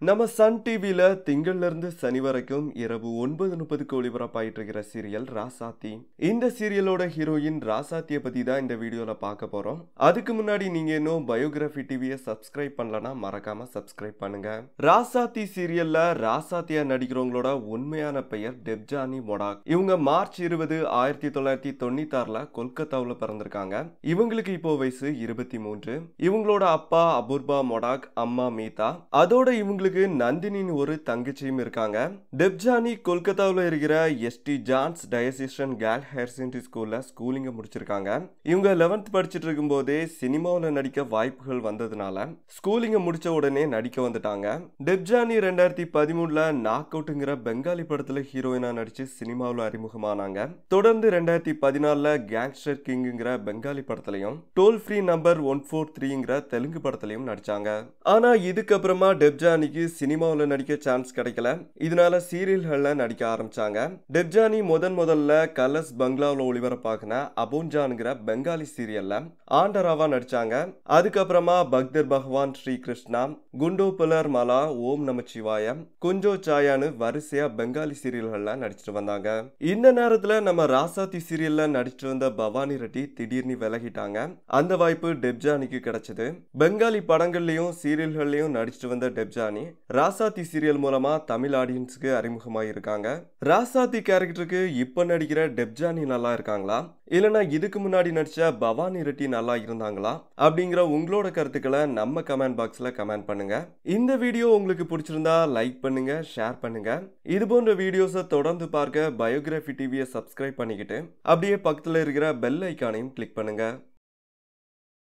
நம்ம சன் டிவியில திங்கள்ல இருந்து சனி வரைக்கும் இரவு ஒன்பது முப்பதுக்கு ஒளிபரப்பாயிட்டு இருக்கிற சீரியல் ராசாத்தி இந்த சீரியலோட ஹீரோயின் ராசாத்திய பத்தி தான் இந்த வீடியோல பார்க்க போறோம் அதுக்கு முன்னாடி நீங்க இன்னும் பயோகிராஃபி டிவியை சப்ஸ்கிரைப் பண்ணலனா மறக்காம சப்ஸ்கிரைப் பண்ணுங்க ராசாத்தி சீரியல்ல ராசாத்தியா நடிக்கிறவங்களோட உண்மையான பெயர் டெப்ஜானி மொடாக் இவங்க மார்ச் இருபது ஆயிரத்தி தொள்ளாயிரத்தி தொண்ணூத்தி ஆறுல கொல்கத்தாவுல பிறந்திருக்காங்க இவங்களுக்கு இப்போ வயசு இருபத்தி மூன்று இவங்களோட அப்பா அபூர்பா மொடாக் அம்மா மீதா அதோட இவங்களுக்கு நந்தினின்னு ஒரு தங்கச்சியும் இருக்காங்க டெப்ஜானி கொல்கத்தாவில் இருக்கிற ST John's Diocesan girls higher secondary ஸ்கூல்ல ஸ்கூலிங்க முடிச்சிருக்காங்க இவங்க லெவன்த் படிச்சுட்டு இருக்கும்போதே சினிமாவில் நடிக்க வாய்ப்புகள் வந்ததுனால ஸ்கூலிங்க முடிச்ச உடனே நடிக்க வந்துட்டாங்க டெப்ஜானி ரெண்டாயிரத்தி பதிமூணுல நாக் அவுட்டுங்கிற பெங்காலி படத்துல ஹீரோயினா நடிச்சு சினிமாவில் அறிமுகமானாங்க தொடர்ந்து ரெண்டாயிரத்தி பதினாலுல கேங்ஸ்டர் கிங்குங்கிற பெங்காலி படத்துலையும் toll free number one four த்ரீங்கிற தெலுங்கு படத்துலையும் நடிச்சாங்க ஆனா இதுக்கப்புறமா டெப்ஜானிக்கு சினிமாவில் நடிக்க சான்ஸ் கிடைக்கல இதனால சீரியல்கள்ல நடிக்க ஆரம்பிச்சாங்க டெப்ஜானி முதன் முதல்ல கலர்ஸ் பங்களாவில் ஒளிபரப்பாகின அபோன்ஜான்ங்கிற பெங்காலி சீரியல்ல ஆண்டராவா நடிச்சாங்க அதுக்கப்புறமா பக்தர் பகவான் ஸ்ரீ கிருஷ்ணா குண்டோ புலர் மலா ஓம் நமச்சிவாய குஞ்சோ சாயான்னு வரிசையா பெங்காலி சீரியல்கள்ல நடிச்சிட்டு வந்தாங்க இந்த நேரத்துல நம்ம ராசாத்தி சீரியல்ல நடிச்சிட்டு வந்த பவானி ரெட்டி திடீர்னு விலகிட்டாங்க அந்த வாய்ப்பு டெப்ஜானிக்கு கிடைச்சது பெங்காலி படங்கள்லயும் சீரியல்கள்லயும் நடிச்சிட்டு வந்த டெப்ஜானி ராசாத்தி சீரியல் மூலமா தமிழ் ஆடியன்ஸுக்கு அறிமுகமாயிருக்காங்க ராசாத்தி கேரக்டருக்கு இப்ப நடிக்கிற டெப்ஜானி நல்லா இருக்காங்களா இல்லனா இதுக்கு முன்னாடி நடிச்ச பவானி ரெட்டி நல்லா இருந்தாங்களா அப்படிங்கிற உங்களோட கருத்துக்களை நம்ம கமெண்ட் பாக்ஸ்ல கமெண்ட் பண்ணுங்க இந்த வீடியோ உங்களுக்கு பிடிச்சிருந்தா லைக் பண்ணுங்க ஷேர் பண்ணுங்க இது போன்ற வீடியோஸை தொடர்ந்து பார்க்க பயோகிராஃபி டிவியை சப்ஸ்கிரைப் பண்ணிக்கிட்டு அப்படியே பக்கத்துல இருக்கிற பெல் ஐக்கானையும் கிளிக் பண்ணுங்க